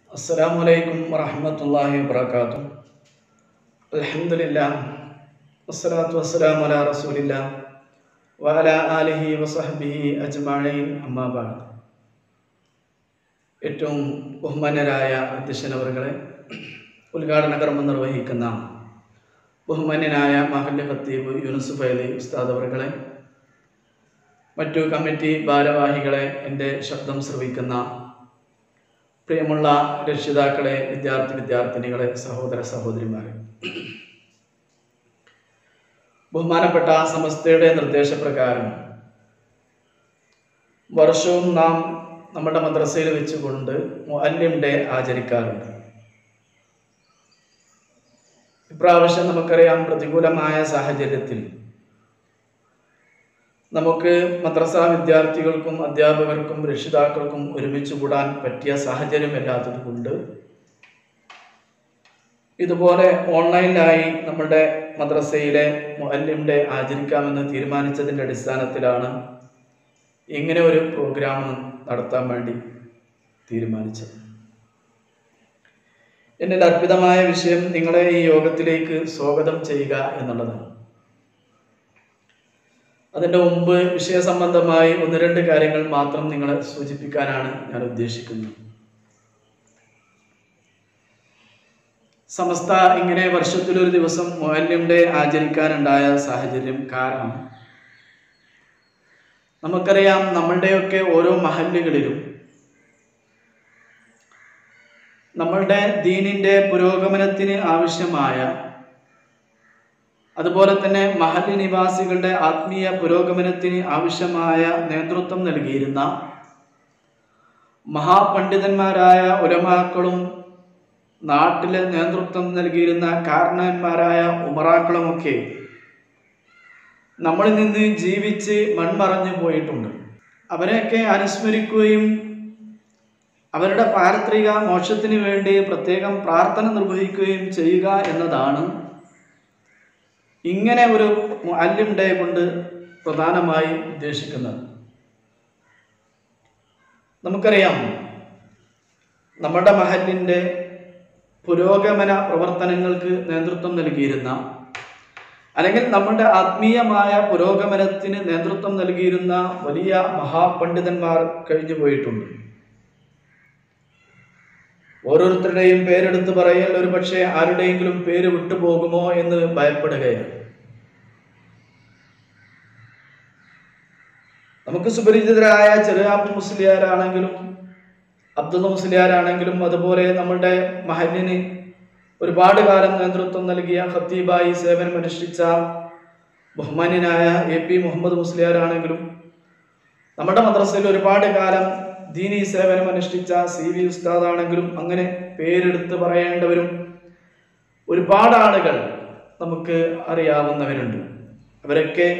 അസ്സലാമു അലൈക്കും വറഹ്മത്തുള്ളാഹി വബറകാതുഹു അൽഹംദുലില്ലാ വസ്സലാത്തു വസ്സലാമു അലാ റസൂലില്ലാ വഅലാ ആലിഹി വസഹ്ബിഹി അജ്മഈൻ അമ്മാ ബഅദ് ഏറ്റവും ബഹുമാന്യരായ അധ്യക്ഷനവറുകളെ ഉദ്ഘാടന കർമ്മം നിർവഹിക്കുന്ന ബഹുമാന്യനായ മഹല്ല് ഖത്തീബ് യൂനുസ് ഫൈലി ഉസ്താദ് അവറുകളെ മറ്റു കമ്മിറ്റി ഭാരവാഹികളെ എൻ്റെ ശബ്ദം ശ്രവിക്കുന്ന പ്രിയമുള്ള രക്ഷിതാക്കളെ വിദ്യാർത്ഥി വിദ്യാർത്ഥിനികളെ സഹോദര സഹോദരിമാരെ ബഹുമാനപ്പെട്ട സമസ്തയുടെ നിർദ്ദേശപ്രകാരം വർഷവും നാം നമ്മുടെ മദ്രസയിൽ വെച്ചുകൊണ്ട് മുഅല്ലിം ഡേ ആചരിക്കാറുണ്ട് ഇപ്രാവശ്യം നമുക്കറിയാം പ്രതികൂലമായ സാഹചര്യത്തിൽ നമുക്ക് മദ്രസ വിദ്യാർത്ഥികൾക്കും അധ്യാപകർക്കും രക്ഷിതാക്കൾക്കും ഒരുമിച്ച് കൂടാൻ പറ്റിയ സാഹചര്യമല്ലാത്തത് കൊണ്ട് ഇതുപോലെ ഓൺലൈനിലായി നമ്മുടെ മദ്രസയിലെ മുഅല്ലിം ഡേ ആചരിക്കാമെന്ന് തീരുമാനിച്ചതിൻ്റെ അടിസ്ഥാനത്തിലാണ് ഇങ്ങനെ ഒരു പ്രോഗ്രാം നടത്താൻ വേണ്ടി തീരുമാനിച്ചത് എന്നിൽ അർപ്പിതമായ വിഷയം നിങ്ങളെ ഈ യോഗത്തിലേക്ക് സ്വാഗതം ചെയ്യുക എന്നുള്ളതാണ് അതിൻ്റെ മുമ്പ് വിഷയസംബന്ധമായി ഒന്ന് രണ്ട് കാര്യങ്ങൾ മാത്രം നിങ്ങളെ സൂചിപ്പിക്കാനാണ് ഞാൻ ഉദ്ദേശിക്കുന്നത് സമസ്ത ഇങ്ങനെ വർഷത്തിലൊരു ദിവസം മുഅല്ലിം ഡേ ആചരിക്കാനുണ്ടായ സാഹചര്യം കാരണം നമുക്കറിയാം നമ്മളുടെയൊക്കെ ഓരോ മഹല്ലുകളിലും നമ്മളുടെ ദീനിൻ്റെ പുരോഗമനത്തിന് ആവശ്യമായ അതുപോലെ തന്നെ മഹല്ല് നിവാസികളുടെ ആത്മീയ പുരോഗമനത്തിന് ആവശ്യമായ നേതൃത്വം നൽകിയിരുന്ന മഹാപണ്ഡിതന്മാരായ ഉലമാക്കളും നാട്ടിലെ നേതൃത്വം നൽകിയിരുന്ന കാരണന്മാരായ ഉമറാക്കളുമൊക്കെ നമ്മളിൽ നിന്ന് ജീവിച്ച് മൺമറഞ്ഞു പോയിട്ടുണ്ട് അവരെയൊക്കെ അനുസ്മരിക്കുകയും അവരുടെ പാരത്രിക മോക്ഷത്തിന് വേണ്ടി പ്രത്യേകം പ്രാർത്ഥന നിർവഹിക്കുകയും ചെയ്യുക എന്നതാണ് ഇങ്ങനെ ഒരു മുഅല്ലിം ഡേ കൊണ്ട് പ്രധാനമായി ഉദ്ദേശിക്കുന്നത് നമുക്കറിയാം നമ്മുടെ മഹലിൻ്റെ പുരോഗമന പ്രവർത്തനങ്ങൾക്ക് നേതൃത്വം നൽകിയിരുന്ന അല്ലെങ്കിൽ നമ്മുടെ ആത്മീയമായ പുരോഗമനത്തിന് നേതൃത്വം നൽകിയിരുന്ന വലിയ മഹാപണ്ഡിതന്മാർ കഴിഞ്ഞു പോയിട്ടുണ്ട് ഓരോരുത്തരുടെയും പേരെടുത്ത് പറയൽ ഒരു പക്ഷേ ആരുടെയെങ്കിലും പേര് വിട്ടുപോകുമോ എന്ന് ഭയപ്പെടുകയാണ് നമുക്ക് സുപരിചിതരായ ചെറിയാപ്പ് മുസ്ലിയാരാണെങ്കിലും അബ്ദുള്ള മുസ്ലിയാരാണെങ്കിലും അതുപോലെ നമ്മുടെ മഹലിന് ഒരുപാട് കാലം നേതൃത്വം നൽകിയ ഖത്തീബായി സേവനമനുഷ്ഠിച്ച ബഹുമാന്യനായ എ പി മുഹമ്മദ് മുസ്ലിയാരാണെങ്കിലും നമ്മുടെ മദ്രസയിൽ ഒരുപാട് കാലം ദീനി സേവനം അനുഷ്ഠിച്ച സി വി ഉസ്താദാണെങ്കിലും അങ്ങനെ പേരെടുത്ത് പറയേണ്ടവരും ഒരുപാട് ആളുകൾ നമുക്ക് അറിയാവുന്നവരുണ്ട് അവരൊക്കെ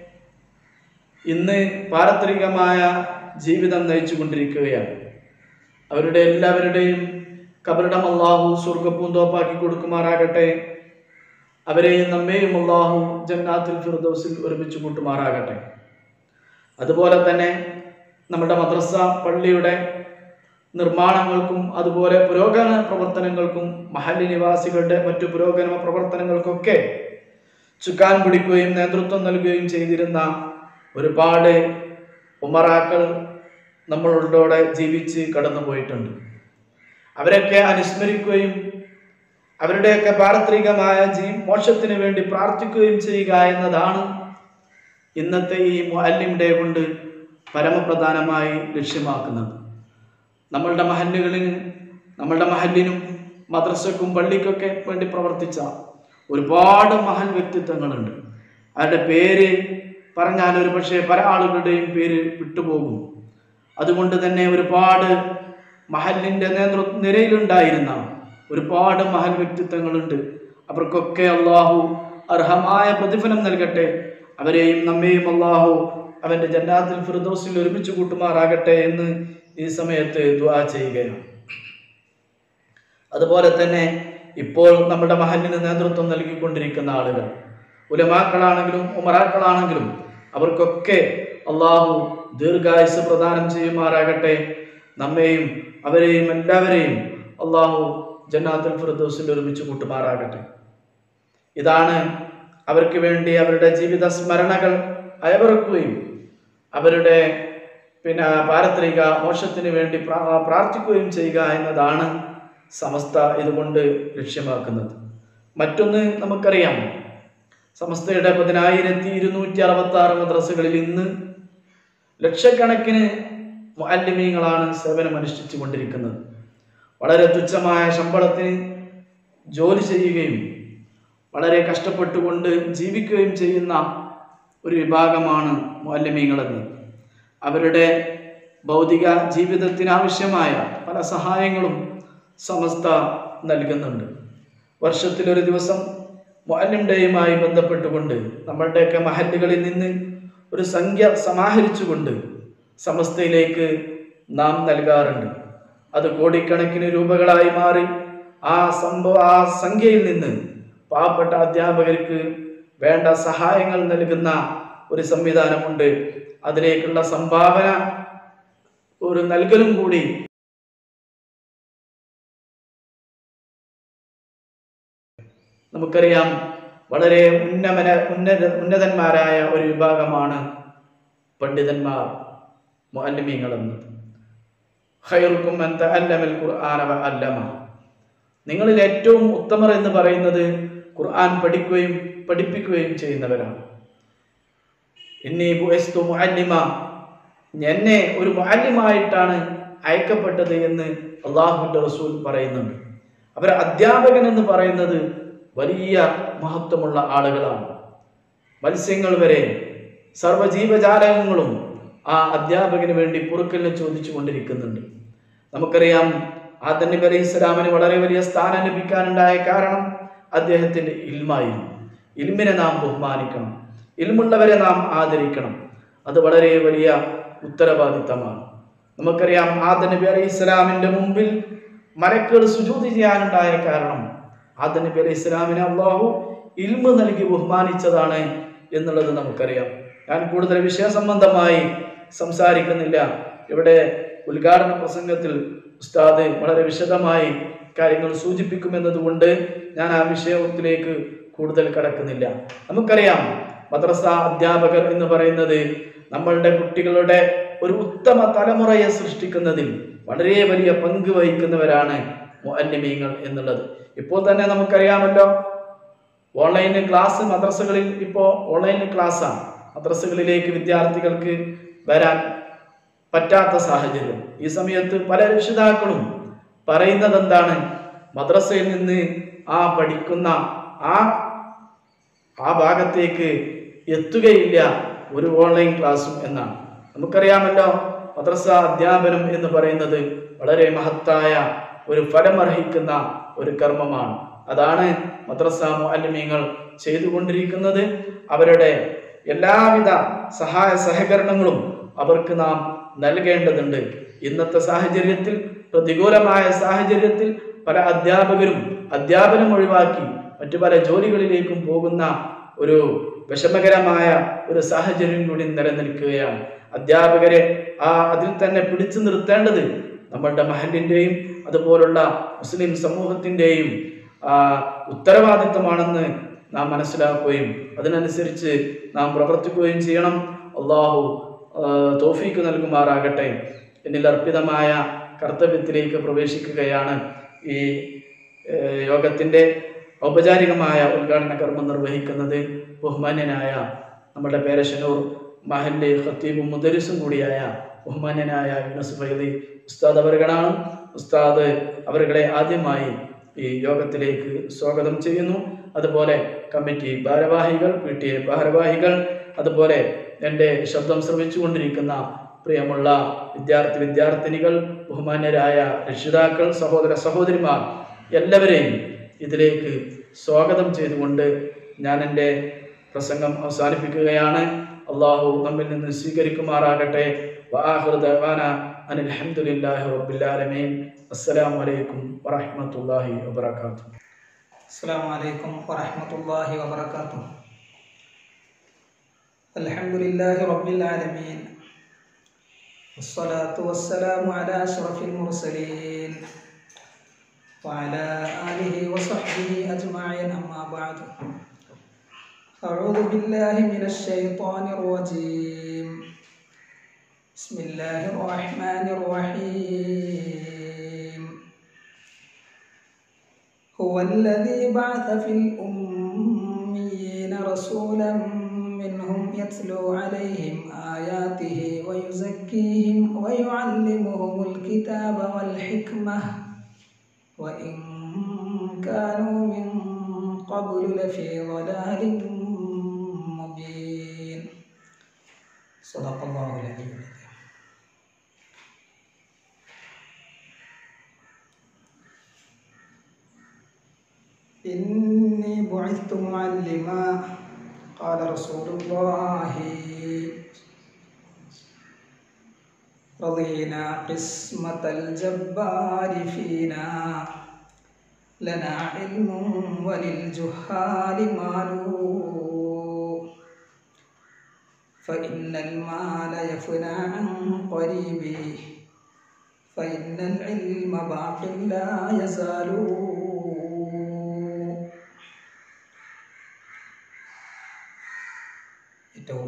ഇന്ന് പാരത്രികമായ ജീവിതം നയിച്ചു കൊണ്ടിരിക്കുകയാണ് അവരുടെ എല്ലാവരുടെയും കബറിടം അള്ളാഹു സ്വർഗപ്പൂന്തോപ്പാക്കി കൊടുക്കുമാറാകട്ടെ അവരെയും നമ്മെയും അള്ളാഹു ജന്നാത്തുൽ ഫിർദൗസിൽ ഒരുമിച്ച് കൂട്ടുമാറാകട്ടെ അതുപോലെ തന്നെ നമ്മുടെ മദ്രസ പള്ളിയുടെ നിർമ്മാണങ്ങൾക്കും അതുപോലെ പുരോഗമന പ്രവർത്തനങ്ങൾക്കും മഹല്ലി നിവാസികളുടെ മറ്റു പുരോഗമന പ്രവർത്തനങ്ങൾക്കൊക്കെ ചുക്കാൻ പിടിക്കുകയും നേതൃത്വം നൽകുകയും ചെയ്തിരുന്ന ഒരുപാട് ഉമറാക്കൾ നമ്മളോടെ ജീവിച്ച് കടന്നു പോയിട്ടുണ്ട് അവരൊക്കെ അനുസ്മരിക്കുകയും അവരുടെയൊക്കെ പാരത്രികമായ ജീ മോക്ഷത്തിന് വേണ്ടി പ്രാർത്ഥിക്കുകയും ചെയ്യുക എന്നതാണ് ഇന്നത്തെ ഈ മുഅല്ലിം ഡേ കൊണ്ട് പരമപ്രധാനമായി ലക്ഷ്യമാക്കുന്നത് നമ്മളുടെ മഹല്ലുകളിൽ നമ്മളുടെ മഹല്ലിനും മദ്രസക്കും പള്ളിക്കൊക്കെ വേണ്ടി പ്രവർത്തിച്ച ഒരുപാട് മഹൽ വ്യക്തിത്വങ്ങളുണ്ട് അവരുടെ പേര് പറഞ്ഞാൽ ഒരു പക്ഷേ പല ആളുകളുടെയും പേര് വിട്ടുപോകും അതുകൊണ്ട് തന്നെ ഒരുപാട് മഹലിൻ്റെ നേതൃ നിരയിലുണ്ടായിരുന്ന ഒരുപാട് മഹൽ വ്യക്തിത്വങ്ങളുണ്ട് അവർക്കൊക്കെ അള്ളാഹു അർഹമായ പ്രതിഫലം നൽകട്ടെ അവരെയും നമ്മെയും അള്ളാഹു അവൻ്റെ ജന്നാത്തിൽ ഫിർദോസിൽ ഒരുമിച്ച് കൂട്ടുമാറാകട്ടെ എന്ന് ഈ സമയത്ത് ദുആ ചെയ്യുകയാണ് അതുപോലെ തന്നെ ഇപ്പോൾ നമ്മുടെ മഹലിന് നേതൃത്വം നൽകിക്കൊണ്ടിരിക്കുന്ന ആളുകൾ ഉലമാക്കളാണെങ്കിലും ഉമറാക്കളാണെങ്കിലും അവർക്കൊക്കെ അള്ളാഹു ദീർഘായുസ് പ്രദാനം ചെയ്യുമാറാകട്ടെ നമ്മെയും അവരെയും എല്ലാവരെയും അള്ളാഹു ജന്നാത്തുൽ ഫിർദൗസിൽ ഒരുമിച്ച് കൂട്ടുമാറാകട്ടെ ഇതാണ് അവർക്ക് വേണ്ടി അവരുടെ ജീവിത സ്മരണകൾ അയവിറക്കുകയും അവരുടെ പിന്നെ പാരത്രിക മോക്ഷത്തിന് വേണ്ടി പ്രാ- പ്രാർത്ഥിക്കുകയും ചെയ്യുക എന്നതാണ് സമസ്ത ഇതുകൊണ്ട് ലക്ഷ്യമാക്കുന്നത് മറ്റൊന്ന് നമുക്കറിയാം സമസ്തയുടെ പതിനായിരത്തി ഇരുന്നൂറ്റി അറുപത്തി ആറ് മദ്രസകളിൽ ഇന്ന് ലക്ഷക്കണക്കിന് മുഅല്ലിമീങ്ങളാണ് സേവനമനുഷ്ഠിച്ചു കൊണ്ടിരിക്കുന്നത് വളരെ തുച്ഛമായ ശമ്പളത്തിന് ജോലി ചെയ്യുകയും വളരെ കഷ്ടപ്പെട്ടുകൊണ്ട് ജീവിക്കുകയും ചെയ്യുന്ന ഒരു വിഭാഗമാണ് മുഅല്ലിമീങ്ങളെന്ന് അവരുടെ ഭൗതിക ജീവിതത്തിന് ആവശ്യമായ പല സഹായങ്ങളും സമസ്ത നൽകുന്നുണ്ട് വർഷത്തിലൊരു ദിവസം മുഅല്ലിം ഡേയുമായി ബന്ധപ്പെട്ടുകൊണ്ട് നമ്മളുടെയൊക്കെ മഹല്ലുകളിൽ നിന്ന് ഒരു സംഖ്യ സമാഹരിച്ചുകൊണ്ട് സമസ്തയിലേക്ക് നാം നൽകാറുണ്ട് അത് കോടിക്കണക്കിന് രൂപകളായി മാറി ആ സംഭവ ആ സംഖ്യയിൽ നിന്ന് പാവപ്പെട്ട അധ്യാപകർക്ക് വേണ്ട സഹായങ്ങൾ നൽകുന്ന ഒരു സംവിധാനമുണ്ട് അതിലേക്കുള്ള സംഭാവന ഒരു നൽകലും കൂടി നമുക്കറിയാം വളരെ ഉന്നമന ഉന്നത ഉന്നതന്മാരായ ഒരു വിഭാഗമാണ് പണ്ഡിതന്മാർ മുഅല്ലിമീങ്ങൾ എന്നത് ഖൈറുക്കും അൻ തഅല്ലമൽ ഖുർആന വ അല്ലമ നിങ്ങളിൽ ഏറ്റവും ഉത്തമർ എന്ന് പറയുന്നത് ഖുർആൻ പഠിക്കുകയും പഠിപ്പിക്കുകയും ചെയ്യുന്നവരാണ് എന്നീ ബുഅസ്തു മുഅല്ലിമ എന്നെ ഒരു മുഅല്ലിമായിട്ടാണ് അയക്കപ്പെട്ടത് എന്ന് അള്ളാഹുവിൻ്റെ റസൂൽ പറയുന്നുണ്ട് അവർ അധ്യാപകൻ എന്ന് പറയുന്നത് വലിയ മഹത്വമുള്ള ആളുകളാണ് മത്സ്യങ്ങൾ വരെ സർവ്വജീവജാലകങ്ങളും ആ അധ്യാപകന് വേണ്ടി പൊറുക്കലിനെ ചോദിച്ചു കൊണ്ടിരിക്കുന്നുണ്ട് നമുക്കറിയാം ആദം നബി അലൈഹി ഇസ്ലാമിന് വളരെ വലിയ സ്ഥാനം ലഭിക്കാനുണ്ടായ കാരണം അദ്ദേഹത്തിന്റെ ഇൽമായിരുന്നു ഇൽമിനെ നാം ബഹുമാനിക്കണം ഇൽമുള്ളവരെ നാം ആദരിക്കണം അത് വളരെ വലിയ ഉത്തരവാദിത്തമാണ് നമുക്കറിയാം ആദം നബി അലൈഹി ഇസ്ലാമിന്റെ മുമ്പിൽ മലക്കുകൾ സുജൂതി ചെയ്യാനുണ്ടായ കാരണം ആദം നബി അലൈഹി ഇസ്ലാമിനെ അള്ളാഹു ഇൽമ നൽകി ബഹുമാനിച്ചതാണ് എന്നുള്ളത് നമുക്കറിയാം ഞാൻ കൂടുതൽ വിഷയസംബന്ധമായി സംസാരിക്കുന്നില്ല ഇവിടെ ഉദ്ഘാടന പ്രസംഗത്തിൽ ഉസ്താദ് വളരെ വിശദമായി കാര്യങ്ങൾ സൂചിപ്പിക്കുമെന്നതുകൊണ്ട് ഞാൻ ആ വിഷയത്തിലേക്ക് കൂടുതൽ കടക്കുന്നില്ല നമുക്കറിയാം മദ്രസ അധ്യാപകർ എന്ന് പറയുന്നത് നമ്മളുടെ കുട്ടികളുടെ ഒരു ഉത്തമ തലമുറയെ സൃഷ്ടിക്കുന്നതിൽ വളരെ വലിയ പങ്ക് വഹിക്കുന്നവരാണ് മുഅല്ലിമീങ്ങൾ എന്നുള്ളത് ഇപ്പോൾ തന്നെ നമുക്കറിയാമല്ലോ ഓൺലൈൻ ക്ലാസ് മദ്രസകളിൽ ഇപ്പോൾ ഓൺലൈൻ ക്ലാസ്സാണ് മദ്രസകളിലേക്ക് വിദ്യാർത്ഥികൾക്ക് വരാൻ പറ്റാത്ത സാഹചര്യം ഈ സമയത്ത് പല രക്ഷിതാക്കളും പറയുന്നത് എന്താണ് മദ്രസയിൽ നിന്ന് ആ പഠിക്കുന്ന ആ ആ ഭാഗത്തേക്ക് എത്തുകയില്ല ഒരു ഓൺലൈൻ ക്ലാസ്സും എന്നാണ് നമുക്കറിയാമല്ലോ മദ്രസ അധ്യാപനം എന്ന് പറയുന്നത് വളരെ മഹത്തായ ഒരു ഫലമർഹിക്കുന്ന ഒരു കർമ്മമാണ് അതാണ് മദ്രസ മുഅല്ലിമീങ്ങൾ ചെയ്തുകൊണ്ടിരിക്കുന്നത് അവരുടെ എല്ലാവിധ സഹായ സഹകരണങ്ങളും അവർക്ക് നാം നൽകേണ്ടതുണ്ട് ഇന്നത്തെ സാഹചര്യത്തിൽ പ്രതികൂലമായ സാഹചര്യത്തിൽ പല അധ്യാപകരും അധ്യാപനം ഒഴിവാക്കി മറ്റു പല ജോലികളിലേക്കും പോകുന്ന ഒരു വിഷമകരമായ ഒരു സാഹചര്യം കൂടി നിലനിൽക്കുകയാണ് അധ്യാപകരെ ആ അതിൽ തന്നെ പിടിച്ചു നിർത്തേണ്ടത് നമ്മളുടെ മഹലിൻ്റെയും അതുപോലുള്ള മുസ്ലിം സമൂഹത്തിൻ്റെയും ഉത്തരവാദിത്തമാണെന്ന് നാം മനസ്സിലാക്കുകയും അതിനനുസരിച്ച് നാം പ്രവർത്തിക്കുകയും ചെയ്യണം അള്ളാഹു തോഫീക്ക് നൽകുമാറാകട്ടെ എന്നിൽ അർപ്പിതമായ കർത്തവ്യത്തിലേക്ക് പ്രവേശിക്കുകയാണ് ഈ ഏഹ്, യോഗത്തിൻ്റെ ഔപചാരികമായ ഉദ്ഘാടന കർമ്മം നിർവഹിക്കുന്നത് ബഹുമാന്യനായ നമ്മുടെ പേരശനൂർ മഹല്ല് ഖത്തീബും മുദരിസും കൂടിയായ ബഹുമാന്യനായ യൂനസ് ഫൈദി ഉസ്താദ് അവരുകളാണ് ഉസ്താദ് അവരുകളെ ആദ്യമായി ഈ യോഗത്തിലേക്ക് സ്വാഗതം ചെയ്യുന്നു അതുപോലെ കമ്മിറ്റി ഭാരവാഹികൾ പി ടി എ ഭാരവാഹികൾ അതുപോലെ എൻ്റെ ശബ്ദം ശ്രവിച്ചുകൊണ്ടിരിക്കുന്ന പ്രിയമുള്ള വിദ്യാർത്ഥി വിദ്യാർത്ഥിനികൾ ബഹുമാന്യരായ രക്ഷിതാക്കൾ സഹോദര സഹോദരിമാർ എല്ലാവരെയും ഇതിലേക്ക് സ്വാഗതം ചെയ്തുകൊണ്ട് ഞാൻ എൻ്റെ പ്രസംഗം അവസാനിപ്പിക്കുകയാണ് അള്ളാഹു നമ്മിൽ നിന്ന് സ്വീകരിക്കുമാറാകട്ടെ വാഹിർ ദവാന അനിൽ അൽഹംദുലില്ലാഹി റബ്ബിൽ ആലമീൻ അസ്സലാമു അലൈക്കും വറഹ്മത്തുള്ളാഹി വബറകാതുഹു السلام عليكم ورحمة الله وبركاته الحمد لله رب العالمين والصلاة والسلام على أشرف المرسلين وعلى آله وصحبه أجمعين أما بعد أعوذ بالله من الشيطان الرجيم بسم الله الرحمن الرحيم هو الذي بعث في الأميين رسولا منهم يتلو عليهم آياته ويزكيهم ويعلمهم الكتاب والحكمة وإن كانوا من قبل لفي ضلال مبين صدق الله العلي العظيم إني بعثت معلما قال رسول الله رضينا قسمة الجبار فينا لنا علم وللجهال مال فإن المال يفنى عن قريب فإن العلم باق لا يزال ഏറ്റവും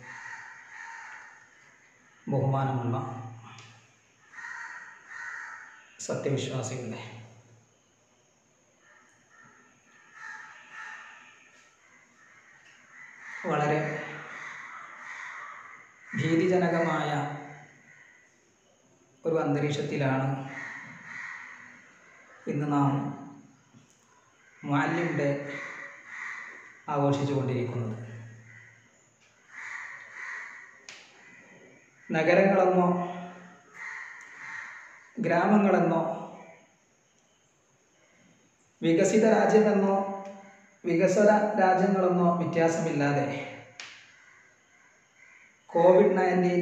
ബഹുമാനമുള്ള സത്യവിശ്വാസികളെ വളരെ ഭീതിജനകമായ ഒരു അന്തരീക്ഷത്തിലാണ് ഇന്ന് നാം മാലിന്യം ഡേ ആഘോഷിച്ചുകൊണ്ടിരിക്കുന്നത് നഗരങ്ങളെന്നോ ഗ്രാമങ്ങളെന്നോ വികസിത രാജ്യമെന്നോ വികസ്വര രാജ്യങ്ങളെന്നോ വ്യത്യാസമില്ലാതെ കോവിഡ് നയൻറ്റീൻ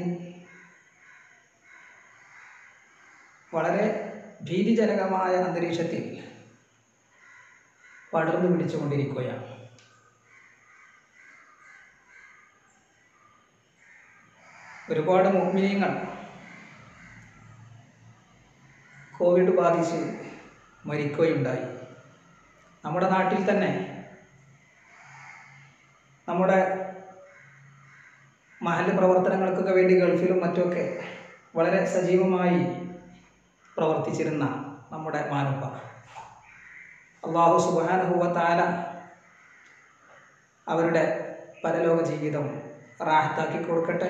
വളരെ ഭീതിജനകമായ അന്തരീക്ഷത്തിൽ പടർന്നു പിടിച്ചുകൊണ്ടിരിക്കുകയാണ് ഒരുപാട് മുഗ്മിനീങ്ങൾ കോവിഡ് ബാധിച്ച് മരിക്കുകയുണ്ടായി നമ്മുടെ നാട്ടിൽ തന്നെ നമ്മുടെ മഹല് പ്രവർത്തനങ്ങൾക്കൊക്കെ വേണ്ടി ഗൾഫിലും മറ്റുമൊക്കെ വളരെ സജീവമായി പ്രവർത്തിച്ചിരുന്ന നമ്മുടെ മാനുപ്പ അള്ളാഹു സുബാനുഭവ താല അവരുടെ പരലോക ജീവിതം റാഹത്താക്കി കൊടുക്കട്ടെ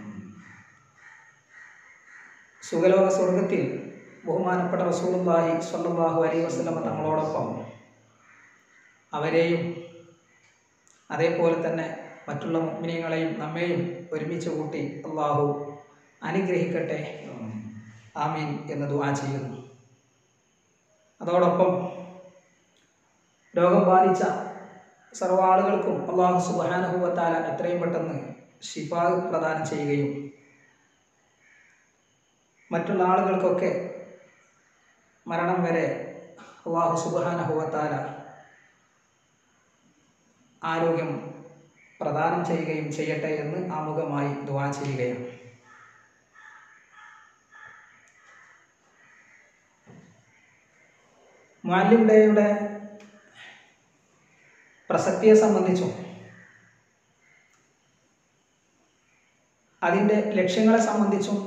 സുഖലോക സ്വർഗത്തിൽ ബഹുമാനപ്പെട്ട റസൂലുള്ളാഹി സ്വല്ലല്ലാഹു അലൈഹി വസല്ലമ തങ്ങളോടൊപ്പം അവരെയും അതേപോലെ തന്നെ മറ്റുള്ള മുഗ്മിനികളെയും നമ്മെയും ഒരുമിച്ച് കൂട്ടി അള്ളാഹു അനുഗ്രഹിക്കട്ടെ ആമീൻ എന്ന് ദുആ ചെയ്യുന്നു അതോടൊപ്പം രോഗം ബാധിച്ച സർവ്വ ആളുകൾക്കും അള്ളാഹു സുബാനുഭവത്താല എത്രയും പെട്ടെന്ന് ഷിഫാ പ്രദാനം ചെയ്യുകയും മറ്റുള്ള ആളുകൾക്കൊക്കെ മരണം വരെ അള്ളാഹു സുബാനുഭവത്താല ആരോഗ്യം പ്രദാനം ചെയ്യുകയും ചെയ്യട്ടെ എന്ന് ആമുഖമായി ദുവാ ചെയ്യുകയാണ് മാലിം ഡേയുടെ പ്രസക്തിയെ സംബന്ധിച്ചും അതിൻ്റെ ലക്ഷ്യങ്ങളെ സംബന്ധിച്ചും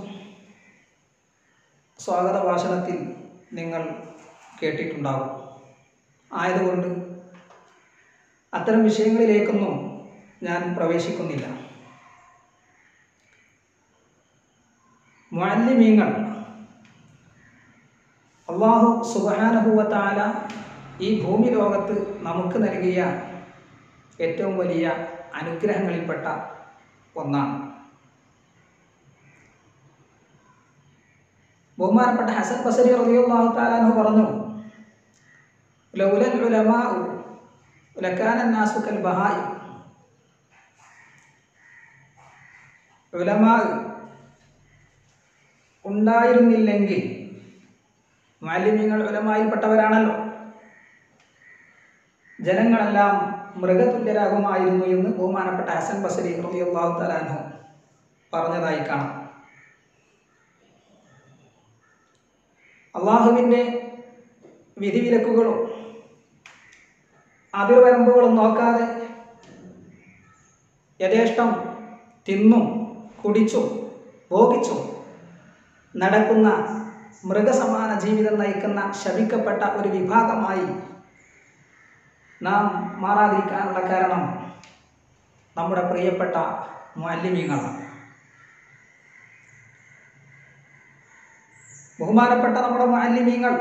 സ്വാഗത ഭാഷണത്തിൽ നിങ്ങൾ കേട്ടിട്ടുണ്ടാകും ആയതുകൊണ്ട് അത്തരം വിഷയങ്ങളിലേക്കൊന്നും ഞാൻ പ്രവേശിക്കുന്നില്ല മാലിന്യങ്ങൾ അള്ളാഹു സുബാനഹുവത്താല ഈ ഭൂമി ലോകത്ത് നമുക്ക് നൽകിയ ഏറ്റവും വലിയ അനുഗ്രഹങ്ങളിൽപ്പെട്ട ഒന്നാണ് ബഹുമാനപ്പെട്ട ഹസൻ ബസരി റളിയല്ലാഹു തആല പറഞ്ഞു ലൗലൽ ഉലമാഉ ലക്കാന الناس കൽബഹായി ഉലമാ ഉണ്ടായിരുന്നില്ലെങ്കിൽ മാലിന്യങ്ങൾ ഉലമായിൽപ്പെട്ടവരാണല്ലോ ജനങ്ങളെല്ലാം മൃഗതുല്യരാകുമായിരുന്നു എന്ന് ബഹുമാനപ്പെട്ട ഹസൻ ബസരി റളിയല്ലാഹു തആല അൻഹു പറഞ്ഞതായി കാണാം അള്ളാഹുവിൻ്റെ വിധിവിലക്കുകളും അതിർവരമ്പുകളും നോക്കാതെ യഥേഷ്ടം തിന്നും കുടിച്ചും ഭോഗിച്ചും നടക്കുന്ന മൃഗസമാന ജീവിതം നയിക്കുന്ന ശപിക്കപ്പെട്ട ഒരു വിഭാഗമായി നാം മാറാതിരിക്കാനുള്ള കാരണം നമ്മുടെ പ്രിയപ്പെട്ട മാലിന്യങ്ങളാണ് ബഹുമാനപ്പെട്ട നമ്മുടെ മാലിന്യങ്ങൾ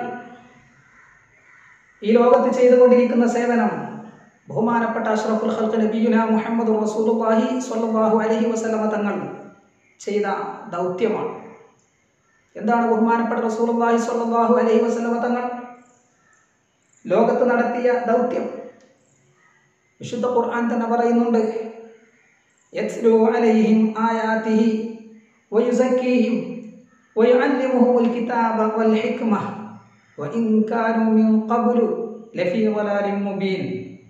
ഈ ലോകത്ത് ചെയ്തുകൊണ്ടിരിക്കുന്ന സേവനം ബഹുമാനപ്പെട്ട അഷ്റഫുൽ ഖൽഖ് നബിയുന മുഹമ്മദ് റസൂലുള്ളാഹി സ്വല്ലല്ലാഹു അലൈഹി വസല്ലമ തങ്ങൾ ചെയ്ത ദൗത്യമാണ് എന്താണ് ബഹുമാനപ്പെട്ട റസൂലുള്ളാഹി സ്വല്ലല്ലാഹു അലൈഹി വസല്ലമ തങ്ങൾ ലോകത്ത് നടത്തിയ ദൗത്യം വിശുദ്ധ ഖുർആൻ തന്നെ പറയുന്നുണ്ട് യത്ലു അലൈഹിം ആയാതിഹി വയുസക്കീഹിം വയുഅല്ലിമുഹുൽ കിതാബ വൽ ഹിക്മ വഇൻ കാനൂ മിൻ ഖബ്ലു ലഫീ ളലാലിൻ മുബീൻ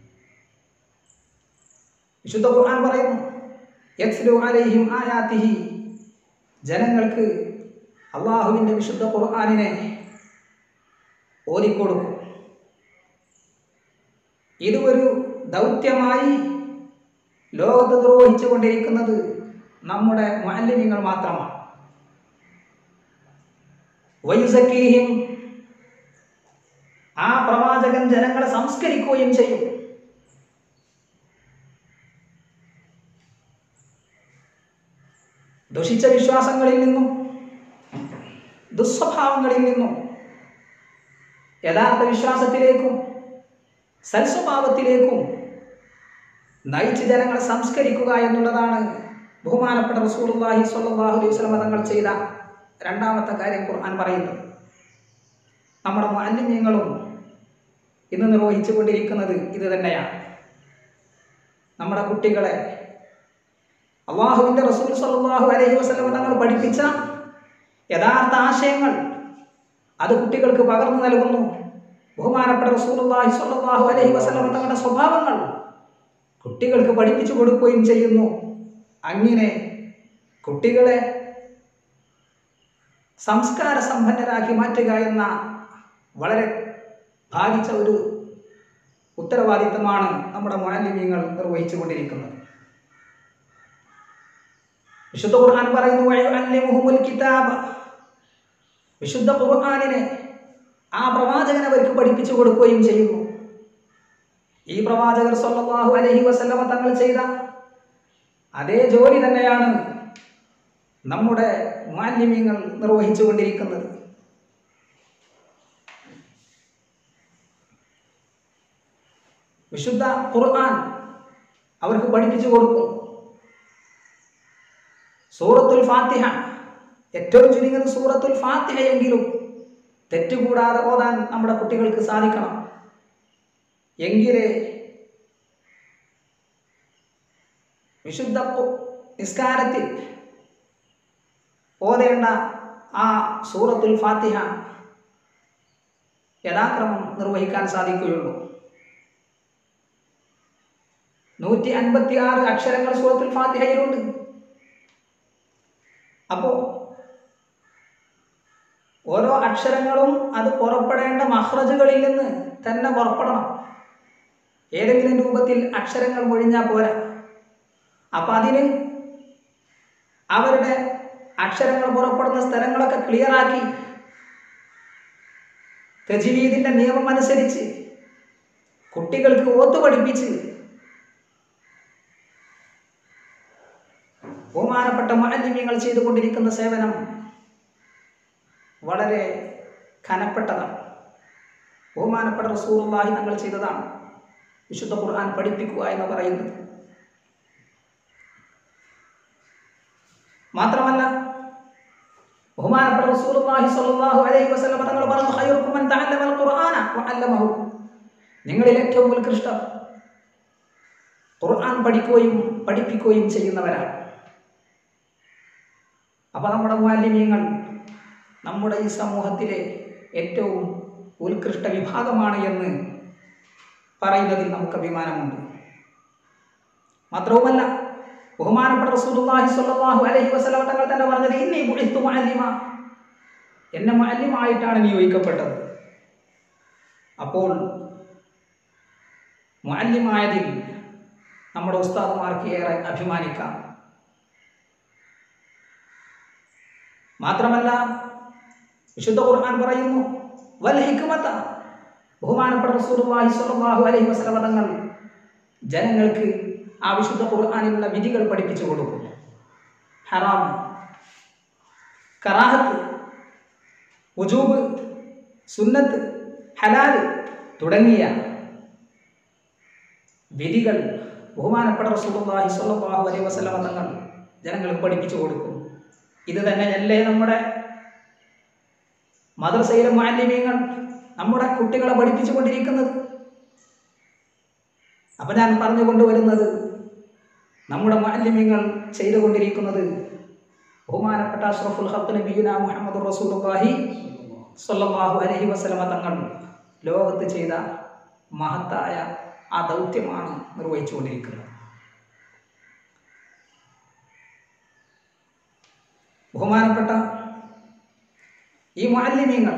വിശുദ്ധ ഖുർആൻ പറയുന്നു യത്ലു അലൈഹിം ആയാതിഹി ജനങ്ങൾക്ക് അള്ളാഹുവിൻ്റെ വിശുദ്ധ ഖുർആനിനെ ഓതിക്കൊടുക്കും ഇത് ഒരു ദൗത്യമായി ലോകത്ത് നിർവഹിച്ചു കൊണ്ടിരിക്കുന്നത് നമ്മുടെ മാലിന്യങ്ങൾ മാത്രമാണ് വയുസക്കീഹിം ആ പ്രവാചകൻ ജനങ്ങളെ സംസ്കരിക്കുകയും ചെയ്യും ദുഷിച്ച വിശ്വാസങ്ങളിൽ നിന്നും ദുസ്വഭാവങ്ങളിൽ നിന്നും യഥാർത്ഥ വിശ്വാസത്തിലേക്കും സൽസ്വഭാവത്തിലേക്കും നയിച്ച് ജനങ്ങളെ സംസ്കരിക്കുക എന്നുള്ളതാണ് ബഹുമാനപ്പെട്ട റസൂലുള്ളാഹി സ്വല്ലല്ലാഹു അലൈഹി വസല്ലം തങ്ങൾ ചെയ്ത രണ്ടാമത്തെ കാര്യം ഖുർആൻ പറയുന്നത് നമ്മുടെ മാലിന്യങ്ങളും ഇന്ന് നിർവഹിച്ചു കൊണ്ടിരിക്കുന്നത് ഇത് തന്നെയാണ് നമ്മുടെ കുട്ടികളെ അള്ളാഹുവിൻ്റെ റസൂൽ സല്ലല്ലാഹു അലൈഹി വസല്ലം തങ്ങൾ പഠിപ്പിച്ച യഥാർത്ഥ ആശയങ്ങൾ അത് കുട്ടികൾക്ക് പകർന്നു നൽകുന്നു ബഹുമാനപ്പെട്ട റസൂലുള്ളാഹി സ്വല്ലല്ലാഹു അലൈഹി വസല്ലം തങ്ങളുടെ സ്വഭാവങ്ങൾ കുട്ടികൾക്ക് പഠിപ്പിച്ചു കൊടുക്കുകയും ചെയ്യുന്നു അങ്ങനെ കുട്ടികളെ സംസ്കാര സമ്പന്നരാക്കി മാറ്റുക എന്ന വളരെ ഭാരിച്ച ഒരു ഉത്തരവാദിത്തമാണ് നമ്മുടെ മാലിന്യങ്ങൾ നിർവഹിച്ചു കൊണ്ടിരിക്കുന്നത് വിശുദ്ധ ഖുർആൻ പറയുന്നു വയുഅല്ലിമുഹുമുൽ കിതാബ് വിശുദ്ധ ഖുർആനിനെ ആ പ്രവാചകൻ അവർക്ക് പഠിപ്പിച്ചു കൊടുക്കുകയും ചെയ്യുന്നു ഈ പ്രവാചകർ സല്ലല്ലാഹു അലൈഹി വസല്ലമ തങ്ങൾ ചെയ്ത അതേ ജോലി തന്നെയാണ് നമ്മുടെ മാലിന്യങ്ങൾ നിർവഹിച്ചു കൊണ്ടിരിക്കുന്നത് വിശുദ്ധ ഖുർആൻ അവർക്ക് പഠിപ്പിച്ചു കൊടുക്കും സൂറത്തുൽ ഫാത്തിഹ ഏറ്റവും ചുരുങ്ങിയത് സൂറത്തുൽ ഫാത്തിഹയെങ്കിലും തെറ്റുകൂടാതെ ഓതാൻ നമ്മുടെ കുട്ടികൾക്ക് സാധിക്കണം എങ്കിലേ വിശുദ്ധ ഖു- നിസ്കാരത്തിൽ ഓതേണ്ട ആ സൂറത്തുൽ ഫാത്തിഹ യഥാക്രമം നിർവഹിക്കാൻ സാധിക്കുകയുള്ളൂ നൂറ്റി അൻപത്തി ആറ് അക്ഷരങ്ങൾ സൂറത്തുൽ ഫാത്തിഹയിലുണ്ട് അപ്പോൾ ഓരോ അക്ഷരങ്ങളും അത് പുറപ്പെടേണ്ട മഹ്റജുകളിൽ നിന്ന് തന്നെ പുറപ്പെടണം ഏതെങ്കിലും രൂപത്തിൽ അക്ഷരങ്ങൾ മൊഴിഞ്ഞാൽ പോരാ അപ്പം അതിന് അവരുടെ അക്ഷരങ്ങൾ പുറപ്പെടുന്ന സ്ഥലങ്ങളൊക്കെ ക്ലിയറാക്കി തജ്വീദിൻ്റെ നിയമം അനുസരിച്ച് കുട്ടികൾക്ക് ഓത്ത് പഠിപ്പിച്ച് ബഹുമാനപ്പെട്ട മാലിന്യങ്ങൾ ചെയ്തുകൊണ്ടിരിക്കുന്ന സേവനം വളരെ ഖനപ്പെട്ടതാണ് ബഹുമാനപ്പെട്ട റസൂറുള്ളാഹി തങ്ങൾ ചെയ്തതാണ് വിശുദ്ധ ഖുർആൻ പഠിപ്പിക്കുക എന്ന് പറയുന്നത് മാത്രമല്ല ബഹുമാനപ്പെട്ട റസൂലുള്ളാഹി സ്വല്ലല്ലാഹു അലൈഹി വസല്ലം തങ്ങൾ പറഞ്ഞു ഖൈറുക്കും മൻ തഅല്ലമൽ ഖുർആന വഅല്ലമഹു നിങ്ങളിൽ ഏറ്റവും ഉത്കൃഷ്ടം ഖുർആൻ പഠിക്കുകയും പഠിപ്പിക്കുകയും ചെയ്യുന്നവരാണ് അപ്പോൾ നമ്മുടെ മാലിന്യങ്ങൾ നമ്മുടെ ഈ സമൂഹത്തിലെ ഏറ്റവും ഉത്കൃഷ്ട വിഭാഗമാണ് എന്ന് പറയുന്നതിൽ നമുക്ക് അഭിമാനമുണ്ട് മാത്രവുമല്ല ബഹുമാനപ്പെട്ട റസൂലുള്ളാഹി സ്വല്ലല്ലാഹു അലൈഹി വസല്ലം തങ്ങൾ തന്നെ പറഞ്ഞത് ഇന്നി ബുഇസ്തു മുഅല്ലിമ എന്നെ മുഅല്ലിമായിട്ടാണ് നിയോഗിക്കപ്പെട്ടത് അപ്പോൾ മാലിന്യമായതിൽ നമ്മുടെ ഉസ്താദുമാർക്ക് ഏറെ അഭിമാനിക്കാം മാത്രമല്ല വിശുദ്ധ ഖുർആൻ പറയുന്നു വൽ ഹിക്മത ബഹുമാനപ്പെട്ട റസൂലുള്ളാഹി സ്വല്ലല്ലാഹു അലൈഹി വസല്ലം തങ്ങൾ ജനങ്ങൾക്ക് ആ വിശുദ്ധ ഖുർആനിലുള്ള വിധികൾ പഠിപ്പിച്ചു കൊടുക്കുന്നു ഹറാം കറാഹത്ത് ഉജൂബ് സുന്നത്ത് ഹലാല് തുടങ്ങിയ വിധികൾ ബഹുമാനപ്പെട്ട റസൂലുള്ളാഹി സ്വല്ലല്ലാഹു അലൈഹി വസല്ലം തങ്ങൾ ജനങ്ങൾക്ക് പഠിപ്പിച്ചു കൊടുക്കുന്നു ഇത് തന്നെയല്ലേ നമ്മുടെ മദ്രസയിലെ മാലിന്യങ്ങൾ നമ്മുടെ കുട്ടികളെ പഠിപ്പിച്ചു കൊണ്ടിരിക്കുന്നത് അപ്പം ഞാൻ പറഞ്ഞു കൊണ്ടുവരുന്നത് നമ്മുടെ മാലിന്യങ്ങൾ ചെയ്തുകൊണ്ടിരിക്കുന്നത് ബഹുമാനപ്പെട്ട അഷ്റഫുൽ ഹഖ് നബിയുന മുഹമ്മദ് റസൂലുള്ളാഹി സ്വല്ലല്ലാഹു അലൈഹി വസല്ലമ തങ്ങൾ ലോകത്ത് ചെയ്ത മഹത്തായ ആ ദൗത്യമാണ് നിർവഹിച്ചുകൊണ്ടിരിക്കുന്നത് ബഹുമാനപ്പെട്ട ഈ മാലിന്യങ്ങൾ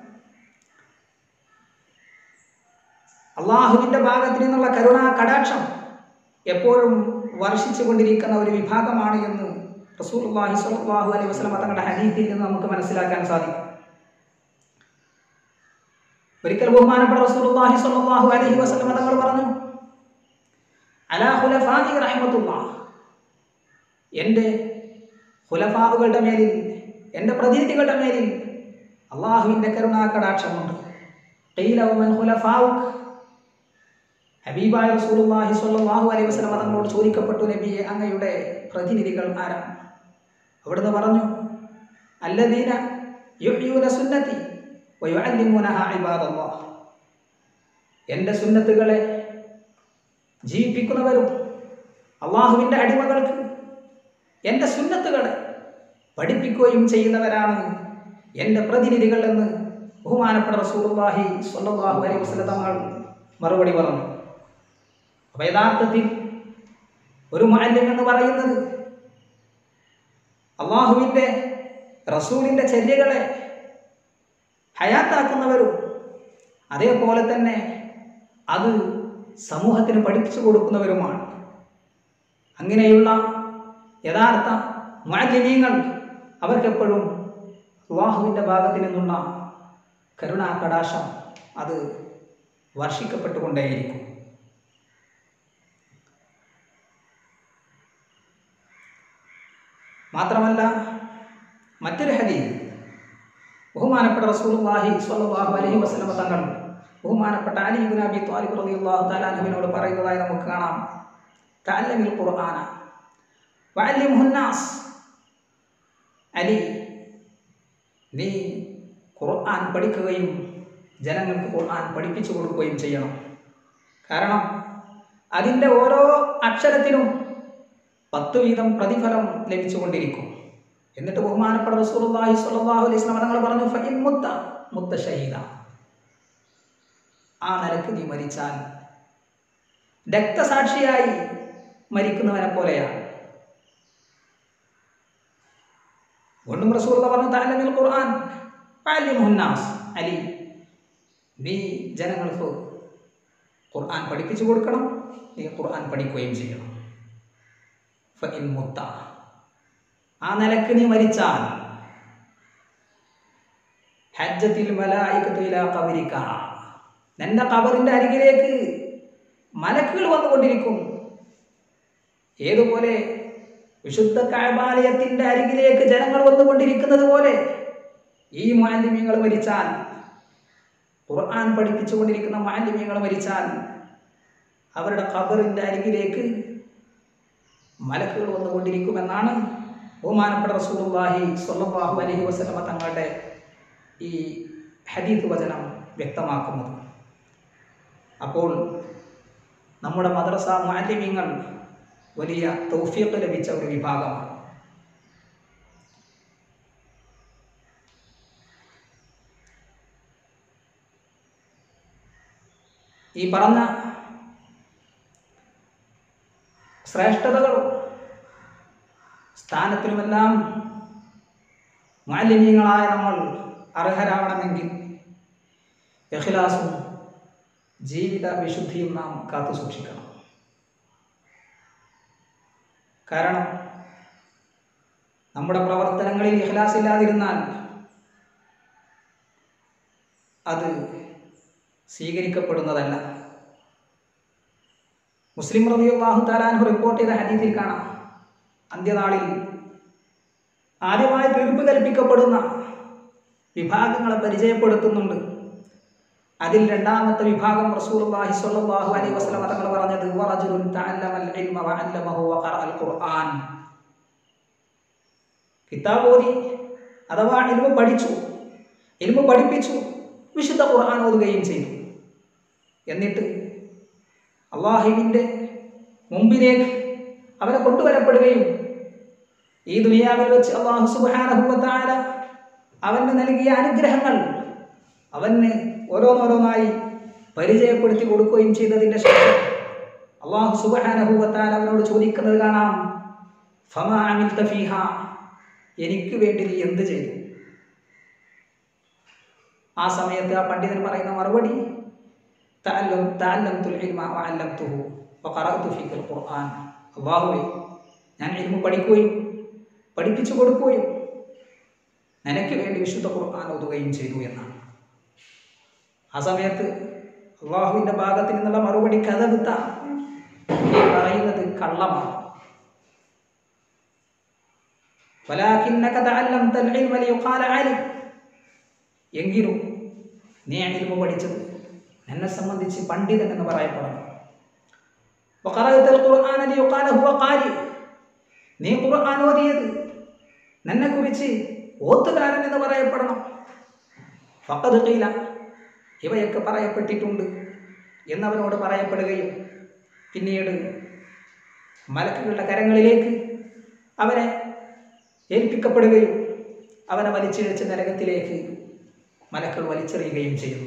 അള്ളാഹുവിൻ്റെ ഭാഗത്ത് നിന്നുള്ള കരുണാ കടാക്ഷം എപ്പോഴും വർഷിച്ചു കൊണ്ടിരിക്കുന്ന ഒരു വിഭാഗമാണ് എന്ന് റസൂലുള്ളാഹി സ്വല്ലല്ലാഹു അലൈഹി വസല്ലം തങ്ങളുടെ ഹദീസിൽ നിന്ന് നമുക്ക് മനസ്സിലാക്കാൻ സാധിക്കും ഒരിക്കൽ ബഹുമാനപ്പെട്ട റസൂലുള്ളാഹി സ്വല്ലല്ലാഹു അലൈഹി വസല്ലം തങ്ങൾ പറഞ്ഞു അലാ ഖുലഫാഇ റഹ്മത്തുള്ളാഹ് എൻ്റെ ഖുലഫാവുകളുടെ മേലിൽ എൻ്റെ പ്രതിനിധികളുടെ മേലിൽ അള്ളാഹുവിൻ്റെ കരുണാ കടാക്ഷമുണ്ട് ഖീല വമൻ ഖുലഫാഉക് ഹബീബായ റസൂലുള്ളാഹി സ്വല്ലല്ലാഹു അലൈഹി വസല്ലം തങ്ങളോട് ചോദിക്കപ്പെട്ടു നബിയെ അങ്ങയുടെ പ്രതിനിധികൾ ആരാണ് അവിടുന്ന് പറഞ്ഞു അല്ലദീന യുഹ്യൂന സുന്നതി വയുഅല്ലിമൂനഹ ഇബാദല്ലാഹ് എൻ്റെ സുന്നത്തുകളെ ജീവിപ്പിക്കുന്നവരും അള്ളാഹുവിൻ്റെ അടിമകൾക്ക് എൻ്റെ സുന്നത്തുകളെ പഠിപ്പിക്കുകയും ചെയ്യുന്നവരാണ് എൻ്റെ പ്രതിനിധികൾ എന്ന് ബഹുമാനപ്പെട്ട റസൂലുള്ളാഹി സ്വല്ലല്ലാഹു അലൈഹി വസല്ലം തങ്ങൾ മറുപടി പറഞ്ഞു അപ്പോൾ യഥാർത്ഥത്തിൽ ഒരു മാലിന്യം എന്ന് പറയുന്നത് അള്ളാഹുവിൻ്റെ റസൂലിൻ്റെ ചര്യകളെ ഹയാത്താക്കുന്നവരും അതേപോലെ തന്നെ അത് സമൂഹത്തിന് പഠിപ്പിച്ചു കൊടുക്കുന്നവരുമാണ് അങ്ങനെയുള്ള യഥാർത്ഥ മാലിന്യങ്ങൾ അവർക്കെപ്പോഴും അള്ളാഹുവിൻ്റെ ഭാഗത്ത് നിന്നുള്ള കരുണാ കടാശം അത് വർഷിക്കപ്പെട്ടുകൊണ്ടേയിരിക്കും മാത്രമല്ല മറ്റൊരു ഹദീസ് ബഹുമാനപ്പെട്ട റസൂലുള്ളാഹി സ്വല്ലല്ലാഹു അലൈഹി വസല്ലം തങ്ങൾ ബഹുമാനപ്പെട്ട അലി ഇബ്നു അബി ത്വാലിബ് റളിയല്ലാഹു തആല അൻഹുവിനോട് പറയുന്നതായി നമുക്ക് കാണാം തഅല്ലമിൽ ഖുർആന വഅല്ലിംഹു നാസ് അലി നീ ഖുർആൻ പഠിക്കുകയും ജനങ്ങൾക്ക് ഖുർആൻ പഠിപ്പിച്ചു കൊടുക്കുകയും ചെയ്യണം കാരണം അതിൻ്റെ ഓരോ അക്ഷരത്തിനും പത്ത് വീതം പ്രതിഫലം ലഭിച്ചുകൊണ്ടിരിക്കും എന്നിട്ട് ബഹുമാനപ്പെട്ട റസൂലുള്ളാഹി സ്വല്ലല്ലാഹു അലൈഹി വസല്ലം തങ്ങൾ പറഞ്ഞു ഫഇൻ മുത്ത മുത്ത ഷഹീദ ആ നിലക്ക് നീ മരിച്ചാൽ രക്തസാക്ഷിയായി മരിക്കുന്നവനെ പോലെയാണ് വീണ്ടും റസൂൽ പറഞ്ഞു താലമിൽ ഖുർആൻ മുന്നാസ് അലി നീ ജനങ്ങൾക്ക് ഖുർആൻ പഠിപ്പിച്ചു കൊടുക്കണം നീ ഖുർആൻ പഠിക്കുകയും ചെയ്യണം ഫഇൻ മുത്ത ആ നിലക്ക് നീ മരിച്ചാൽ ഹജ്ജത്തിൽ മലായികത്തു ഇലാ ഖബരിക നിന്റെ ഖബറിന്റെ അരികിലേക്ക് മലക്കുകൾ വന്നുകൊണ്ടിരിക്കും ഏതുപോലെ വിശുദ്ധ കഴബാലയത്തിന്റെ അരികിലേക്ക് ജനങ്ങൾ വന്നുകൊണ്ടിരിക്കുന്നത് പോലെ ഈ മാലിന്യങ്ങൾ മരിച്ചാൽ ഖുർആൻ പഠിപ്പിച്ചുകൊണ്ടിരിക്കുന്ന മാലിന്യങ്ങൾ മരിച്ചാൽ അവരുടെ ഖബറിന്റെ അരികിലേക്ക് മലക്കുകൾ വന്നുകൊണ്ടിരിക്കുമെന്നാണ് ബഹുമാനപ്പെട്ട റസൂലുള്ളാഹി സ്വല്ലല്ലാഹു അലൈഹി വസല്ലമ തങ്ങളുടെ ഈ ഹദീത്ത് വചനം വ്യക്തമാക്കുന്നത് അപ്പോൾ നമ്മുടെ മദ്രസ മാലിന്യങ്ങൾ വലിയ തൗഫീഖ് ലഭിച്ച ഒരു വിഭാഗമാണ് ഈ പറഞ്ഞ ശ്രേഷ്ഠതകളും സ്ഥാനത്തിനുമെല്ലാം മാലിന്യങ്ങളായ നമ്മൾ അർഹരാവണമെങ്കിൽ ഇഖ്ലാസും ജീവിത വിശുദ്ധിയും നാം കാത്തു സൂക്ഷിക്കണം കാരണം നമ്മുടെ പ്രവർത്തനങ്ങളിൽ ഇഖ്ലാസ് ഇല്ലാതിരുന്നാൽ അത് സ്വീകരിക്കപ്പെടുന്നതല്ല മുസ്ലിം റബിയുള്ളാഹു താലാൻഹു റിപ്പോർട്ട് ചെയ്ത ഹദീത്തിൽ കാണാം അന്ത്യനാളിൽ ആദ്യമായി തീർപ്പ് കൽപ്പിക്കപ്പെടുന്ന വിഭാഗങ്ങളെ പരിചയപ്പെടുത്തുന്നുണ്ട് അതിൽ രണ്ടാമത്തെ വിഭാഗം റസൂലുള്ളാഹി സ്വല്ലല്ലാഹു അലൈഹി വസല്ലം തങ്ങൾ പറഞ്ഞത് വറജുലുൻ തഅല്ലമൽ ഇൽമ വഅല്ലമഹു വഖറഅൽ ഖുർആൻ കിതാബ് ഓതി അഥവാ ഇൽമ പഠിച്ചു ഇൽമ പഠിപ്പിച്ചു വിശുദ്ധ ഖുർആൻ ഓതുകയും ചെയ്തു എന്നിട്ട് അള്ളാഹുവിൻ്റെ മുമ്പിലേക്ക് അവനെ കൊണ്ടുവരപ്പെടുകയും ഈ ദുനിയാവിൽ വെച്ച് അള്ളാഹു സുബാനഹുവത്തായ അവന് നൽകിയ അനുഗ്രഹങ്ങൾ അവന് ഓരോന്നോരോന്നായി പരിചയപ്പെടുത്തി കൊടുക്കുകയും ചെയ്തതിൻ്റെ ശേഷം അള്ളാഹു സുബാനഹുവത്താൽ അവനോട് ചോദിക്കുന്നത് കാണാം ഫമാ അമിൽ തഫീഹ എനിക്ക് വേണ്ടി നീ എന്ത് ചെയ്തു ആ സമയത്ത് ആ പണ്ഡിതൻ പറയുന്ന മറുപടി തഅല്ലം തഅല്ലംതുൽ ഇൽമ വഅല്ലംതുഹു വഖറഅതു ഫീക്കൽ ഖുർആൻ അല്ലാഹുവേ ഞാൻ ഇൽമ പഠിക്കുകയും പഠിപ്പിച്ചു കൊടുക്കുകയും നിനക്ക് വേണ്ടി വിശുദ്ധ ഖുർആൻ ഓതുകയും ചെയ്തു എന്നാണ് ആ സമയത്ത് അള്ളാഹുവിൻ്റെ ഭാഗത്ത് നിന്നുള്ള മറുപടി കഥവിത്ത നീ പറയുന്നത് കള്ളമാണ് ولكنك تعلمت العلم ليقال عالم എങ്കിലും നീ ഇൽമ പഠിച്ചത് എന്നെ സംബന്ധിച്ച് പണ്ഡിതൻ എന്ന് പറയപ്പെടണം وقرأت القرآن ليقال هو قارئ നീ ഖുർആൻ ഓതിയത് നിന്നെ കുറിച്ച് ഓത്തുകാരൻ എന്ന് പറയപ്പെടണം ഫഖദ് ഖീല ഇവയൊക്കെ പറയപ്പെട്ടിട്ടുണ്ട് എന്നവനോട് പറയപ്പെടുകയും പിന്നീട് മലക്കുകളുടെ കരങ്ങളിലേക്ക് അവനെ ഏൽപ്പിക്കപ്പെടുകയും അവനെ വലിച്ചിഴച്ച് നരകത്തിലേക്ക് മലക്കൾ വലിച്ചെറിയുകയും ചെയ്യുന്നു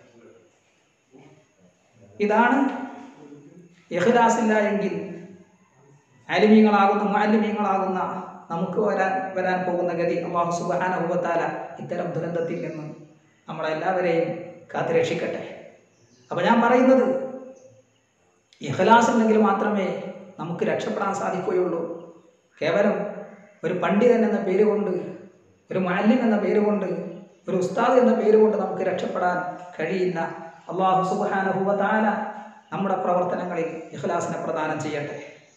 ഇതാണ് ഇഖ്ലാസില്ല എങ്കിൽ അലിമീങ്ങളാകുന്ന മാലിമീങ്ങളാകുന്ന നമുക്ക് വരാൻ വരാൻ പോകുന്ന ഗതി അള്ളാഹു സുബാനുഭവത്താല ഇത്തരം ദുരന്തത്തിൽ നിന്ന് നമ്മളെല്ലാവരെയും കാത്തുരക്ഷിക്കട്ടെ അപ്പോൾ ഞാൻ പറയുന്നത് ഇഖ്ലാസ് ഉണ്ടെങ്കിൽ മാത്രമേ നമുക്ക് രക്ഷപ്പെടാൻ സാധിക്കുകയുള്ളൂ കേവലം ഒരു പണ്ഡിതൻ എന്ന പേര് കൊണ്ട് ഒരു മാലിൻ എന്ന പേര് കൊണ്ട് ഒരു ഉസ്താദ് എന്ന പേര് കൊണ്ട് നമുക്ക് രക്ഷപ്പെടാൻ കഴിയില്ല അള്ളാഹു സുബാനുഭവത്താല നമ്മുടെ പ്രവർത്തനങ്ങളിൽ ഇഖ്ലാസിനെ പ്രദാനം ചെയ്യട്ടെ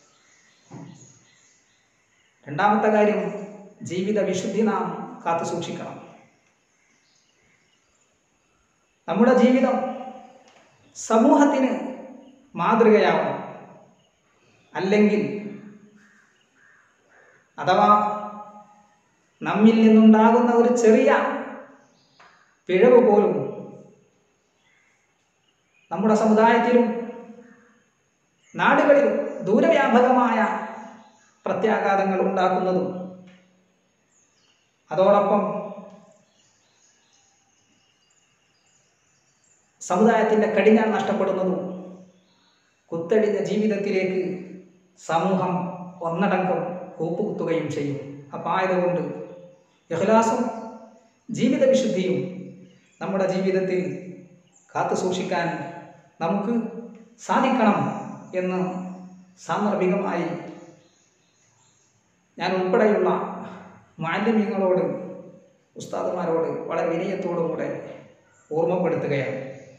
രണ്ടാമത്തെ കാര്യം ജീവിത വിശുദ്ധി നാം കാത്തു സൂക്ഷിക്കണം നമ്മുടെ ജീവിതം സമൂഹത്തിന് മാതൃകയാവണം അല്ലെങ്കിൽ അഥവാ നമ്മിൽ നിന്നുണ്ടാകുന്ന ഒരു ചെറിയ പിഴവ് പോലും നമ്മുടെ സമുദായത്തിലും നാടുകളിലും ദൂരവ്യാപകമായ പ്രത്യാഘാതങ്ങൾ ഉണ്ടാക്കുന്നതും അതോടൊപ്പം സമുദായത്തിൻ്റെ കടിഞ്ഞാൻ നഷ്ടപ്പെടുന്നതും കുത്തഴിഞ്ഞ ജീവിതത്തിലേക്ക് സമൂഹം ഒന്നടങ്കം കൂപ്പുകുത്തുകയും ചെയ്യും അപ്പം ആയതുകൊണ്ട് ഇഖ്ലാസും ജീവിത വിശുദ്ധിയും നമ്മുടെ ജീവിതത്തിൽ കാത്തു സൂക്ഷിക്കാൻ നമുക്ക് സാധിക്കണം എന്ന് സാന്ദർഭികമായി ഞാൻ ഉൾപ്പെടെയുള്ള മാലിന്യങ്ങളോട് ഉസ്താദുമാരോട് വളരെ വിനയത്തോടുകൂടെ ഓർമ്മപ്പെടുത്തുകയാണ്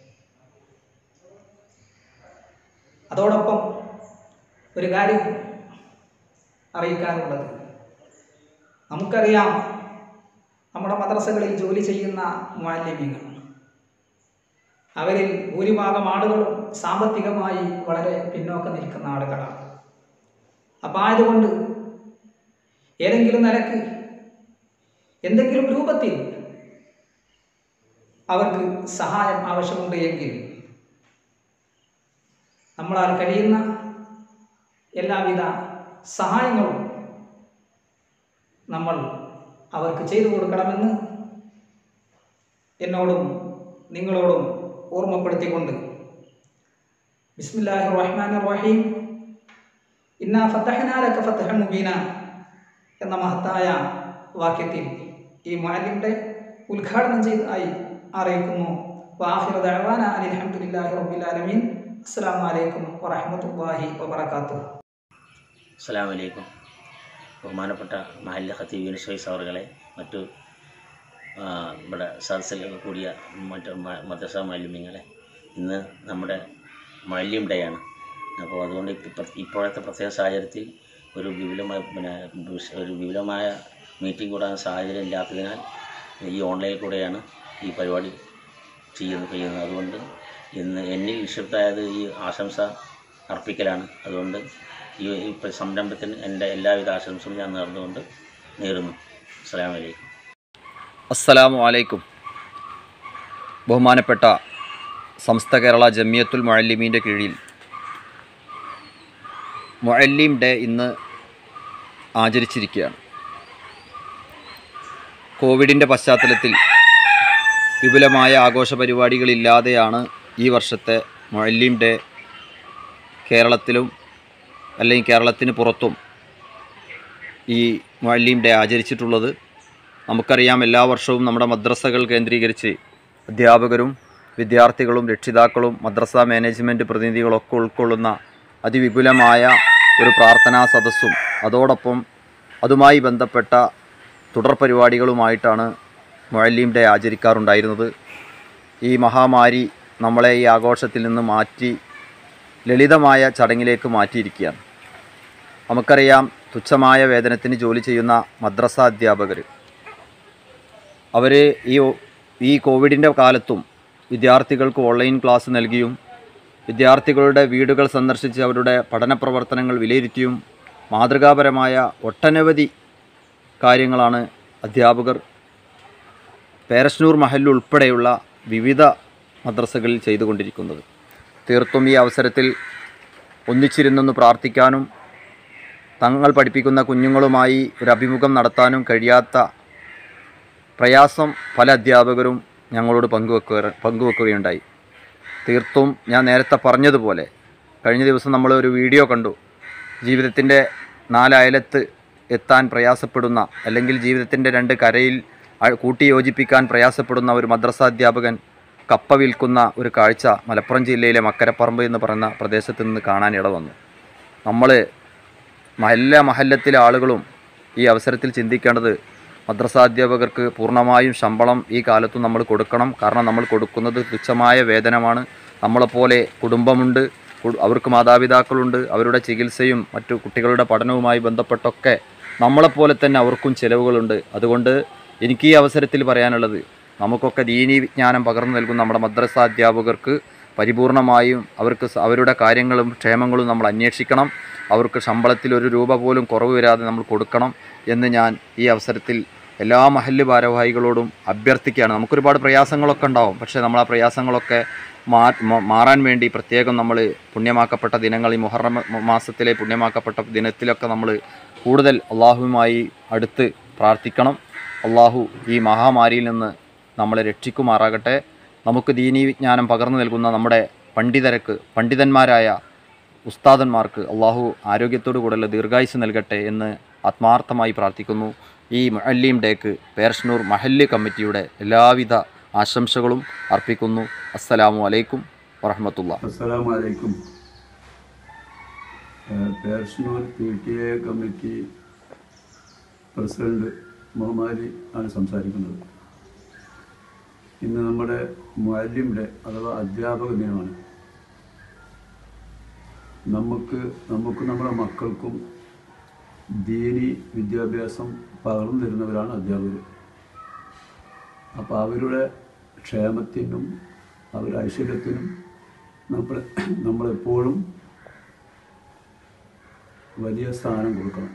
അതോടൊപ്പം ഒരു കാര്യം അറിയിക്കാനുള്ളത് നമുക്കറിയാം നമ്മുടെ മദ്രസകളിൽ ജോലി ചെയ്യുന്ന മാലിന്യങ്ങൾ അവരിൽ ഭൂരിഭാഗം ആളുകളും സാമ്പത്തികമായി വളരെ പിന്നോക്കം നിൽക്കുന്ന ആളുകളാണ് അപ്പം ആയതുകൊണ്ട് ഏതെങ്കിലും നിലക്ക് എന്തെങ്കിലും രൂപത്തിൽ അവർക്ക് സഹായം ആവശ്യമുണ്ട് എങ്കിൽ നമ്മളാൽ കഴിയുന്ന എല്ലാവിധ സഹായങ്ങളും നമ്മൾ അവർക്ക് ചെയ്തു കൊടുക്കണമെന്ന് എന്നോടും നിങ്ങളോടും ഓർമ്മപ്പെടുത്തിക്കൊണ്ട് ബിസ്മില്ലാഹി റഹ്മാൻ റഹീം ഇന്നാ ഫത്തഹനാലക ഫത്തഹ മുബീന എന്ന മഹത്തായ വാക്യത്തിൽ ഈ മാലിൻ്റെ ഉദ്ഘാടനം ചെയ്തതായി അറിയിക്കുന്നു വാഹിർ ദഅവാന അനിൽ ഹംദുലില്ലാഹി റബ്ബിൽ ആലമീൻ അസ്സലാമു അലൈക്കും വറഹ്മത്തുള്ളാഹി വബറകാതുഹു അസ്സാം വലൈക്കും ബഹുമാനപ്പെട്ട മഹല്ല ഖത്തീബ് യൂനിസ് അവറുകളെ മറ്റു ആ, ഇവിടെ സദസ്സിലൊക്കെ കൂടിയ മറ്റ് മ- മദ്രസ മാലിന്യങ്ങളെ ഇന്ന് നമ്മുടെ മാലിന്യം ഡേ ആണ് അപ്പോൾ അതുകൊണ്ട് ഇപ്പ- ഇപ്പോഴത്തെ പ്രത്യേക സാഹചര്യത്തിൽ ഒരു വിപുലമായ പിന്നെ വിഷ- ഒരു വിപുലമായ മീറ്റിംഗ് കൂടാൻ സാഹചര്യം ഇല്ലാത്തതിനാൽ ഈ ഓൺലൈനിൽ കൂടെയാണ് ഈ പരിപാടി ചെയ്യുന്നത് ചെയ്യുന്നത് അതുകൊണ്ട് ഇന്ന് എന്നിൽ നിക്ഷിപ്തമായത് ഈ ആശംസ അർപ്പിക്കലാണ് അതുകൊണ്ട് ഈ ഈ സംരംഭത്തിന് എൻ്റെ എല്ലാവിധ ആശംസകളും ഞാൻ നേർന്നുകൊണ്ട് നേരുന്നു അസ്സലാമു അലൈക്കും അസ്സലാമു അലൈക്കും ബഹുമാനപ്പെട്ട സംസ്ഥ കേരള ജമിയത്തുൽ മുഅല്ലിമീൻ്റെ കീഴിൽ മുഅല്ലിം ഡേ ഇന്ന് ആചരിച്ചിരിക്കുകയാണ് കോവിഡിൻ്റെ പശ്ചാത്തലത്തിൽ വിപുലമായ ആഘോഷ പരിപാടികളില്ലാതെയാണ് ഈ വർഷത്തെ മുഅല്ലിം ഡേ കേരളത്തിലും അല്ലെങ്കിൽ കേരളത്തിന് പുറത്തും ഈ മുഅല്ലിം ഡേ ആചരിച്ചിട്ടുള്ളത് നമുക്കറിയാം എല്ലാ വർഷവും നമ്മുടെ മദ്രസകൾ കേന്ദ്രീകരിച്ച് അധ്യാപകരും വിദ്യാർത്ഥികളും രക്ഷിതാക്കളും മദ്രസ മാനേജ്മെൻറ്റ് പ്രതിനിധികളൊക്കെ ഉൾക്കൊള്ളുന്ന അതിവിപുലമായ ഒരു പ്രാർത്ഥനാ സദസ്സും അതോടൊപ്പം അതുമായി ബന്ധപ്പെട്ട തുടർ പരിപാടികളുമായിട്ടാണ് മുഅല്ലിം ഡേ ആചരിക്കാറുണ്ടായിരുന്നത് ഈ മഹാമാരി നമ്മളെ ഈ ആഘോഷത്തിൽ നിന്ന് മാറ്റി ലളിതമായ ചടങ്ങിലേക്ക് മാറ്റിയിരിക്കുകയാണ് നമുക്കറിയാം തുച്ഛമായ വേതനത്തിന് ജോലി ചെയ്യുന്ന മദ്രസ അധ്യാപകർ അവർ ഈ ഈ കോവിഡിൻ്റെ കാലത്തും വിദ്യാർത്ഥികൾക്ക് ഓൺലൈൻ ക്ലാസ് നൽകിയും വിദ്യാർത്ഥികളുടെ വീടുകൾ സന്ദർശിച്ച് അവരുടെ പഠന പ്രവർത്തനങ്ങൾ വിലയിരുത്തിയും മാതൃകാപരമായ ഒട്ടനവധി കാര്യങ്ങളാണ് അധ്യാപകർ പേരശ്നൂർ മഹൽ ഉൾപ്പെടെയുള്ള വിവിധ മദ്രസകളിൽ ചെയ്തുകൊണ്ടിരിക്കുന്നത് തീർത്തും ഈ അവസരത്തിൽ ഒന്നിച്ചിരുന്നൊന്ന് പ്രാർത്ഥിക്കാനും തങ്ങൾ പഠിപ്പിക്കുന്ന കുഞ്ഞുങ്ങളുമായി ഒരു അഭിമുഖം നടത്താനും കഴിയാത്ത പ്രയാസം പല അധ്യാപകരും ഞങ്ങളോട് പങ്കുവെക്കുക പങ്കുവെക്കുകയുണ്ടായി തീർത്തും ഞാൻ നേരത്തെ പറഞ്ഞതുപോലെ കഴിഞ്ഞ ദിവസം നമ്മൾ ഒരു വീഡിയോ കണ്ടു ജീവിതത്തിൻ്റെ നാലയലത്ത് എത്താൻ പ്രയാസപ്പെടുന്ന അല്ലെങ്കിൽ ജീവിതത്തിൻ്റെ രണ്ട് കരയിൽ അ- കൂട്ടിയോജിപ്പിക്കാൻ പ്രയാസപ്പെടുന്ന ഒരു മദ്രസ അധ്യാപകൻ കപ്പ വിൽക്കുന്ന ഒരു കാഴ്ച മലപ്പുറം ജില്ലയിലെ മക്കരപ്പറമ്പ് എന്ന് പറയുന്ന പ്രദേശത്ത് നിന്ന് കാണാൻ ഇട വന്നു നമ്മൾ എല്ലാ മഹല്ലത്തിലെ ആളുകളും ഈ അവസരത്തിൽ ചിന്തിക്കേണ്ടത് മദ്രസാധ്യാപകർക്ക് പൂർണ്ണമായും ശമ്പളം ഈ കാലത്തും നമ്മൾ കൊടുക്കണം കാരണം നമ്മൾ കൊടുക്കുന്നത് തുച്ഛമായ വേതനമാണ് നമ്മളെപ്പോലെ കുടുംബമുണ്ട് കു- അവർക്ക് മാതാപിതാക്കളുണ്ട് അവരുടെ ചികിത്സയും മറ്റു കുട്ടികളുടെ പഠനവുമായി ബന്ധപ്പെട്ടൊക്കെ നമ്മളെപ്പോലെ തന്നെ അവർക്കും ചിലവുകളുണ്ട് അതുകൊണ്ട് എനിക്ക് ഈ അവസരത്തിൽ പറയാനുള്ളത് നമുക്കൊക്കെ ദീനീ വിജ്ഞാനം പകർന്നു നൽകുന്ന നമ്മുടെ മദ്രസ അധ്യാപകർക്ക് പരിപൂർണമായും അവർക്ക് സ- അവരുടെ കാര്യങ്ങളും ക്ഷേമങ്ങളും നമ്മൾ അന്വേഷിക്കണം അവർക്ക് ശമ്പളത്തിൽ ഒരു രൂപ പോലും കുറവ് വരാതെ നമ്മൾ കൊടുക്കണം എന്ന് ഞാൻ ഈ അവസരത്തിൽ എല്ലാ മഹല്ല് ഭാരവാഹികളോടും അഭ്യർത്ഥിക്കുകയാണ് നമുക്കൊരുപാട് പ്രയാസങ്ങളൊക്കെ ഉണ്ടാവും പക്ഷേ നമ്മൾ ആ പ്രയാസങ്ങളൊക്കെ മാ മ- മാറാൻ വേണ്ടി പ്രത്യേകം നമ്മൾ പുണ്യമാക്കപ്പെട്ട ദിനങ്ങൾ ഈ മുഹറം മാസത്തിലെ പുണ്യമാക്കപ്പെട്ട ദിനത്തിലൊക്കെ നമ്മൾ കൂടുതൽ അള്ളാഹുവുമായി അടുത്ത് പ്രാർത്ഥിക്കണം അള്ളാഹു ഈ മഹാമാരിയിൽ നിന്ന് നമ്മളെ രക്ഷിക്കുമാറാകട്ടെ നമുക്ക് ദീനീ വിജ്ഞാനം പകർന്നു നൽകുന്ന നമ്മുടെ പണ്ഡിതർക്ക് പണ്ഡിതന്മാരായ ഉസ്താദന്മാർക്ക് അള്ളാഹു ആരോഗ്യത്തോടു കൂടെയുള്ള ദീർഘായുസ് നൽകട്ടെ എന്ന് ആത്മാർത്ഥമായി പ്രാർത്ഥിക്കുന്നു ഈ മുഅല്ലീം ഡേക്ക് പേർഷ്നൂർ മഹല്ല് കമ്മിറ്റിയുടെ എല്ലാവിധ ആശംസകളും അർപ്പിക്കുന്നു അസ്സലാമു അലൈക്കും വറഹമത്തുള്ള അസ്സലാമു അലൈക്കും ഏഹ് Pershanur P T A committee president Muhammad ആണ് സംസാരിക്കുന്നത് ഇന്ന് നമ്മുടെ മുഅല്ലിം ഡേ അഥവാ അധ്യാപക ദിനമാണ് നമുക്ക് നമുക്കും നമ്മുടെ മക്കൾക്കും ദീനി വിദ്യാഭ്യാസം പകർന്നു തരുന്നവരാണ് അധ്യാപകർ അപ്പോൾ അവരുടെ ക്ഷേമത്തിനും അവരുടെ ഐശ്വര്യത്തിനും നമ്മൾ നമ്മളെപ്പോഴും വലിയ സ്ഥാനം കൊടുക്കണം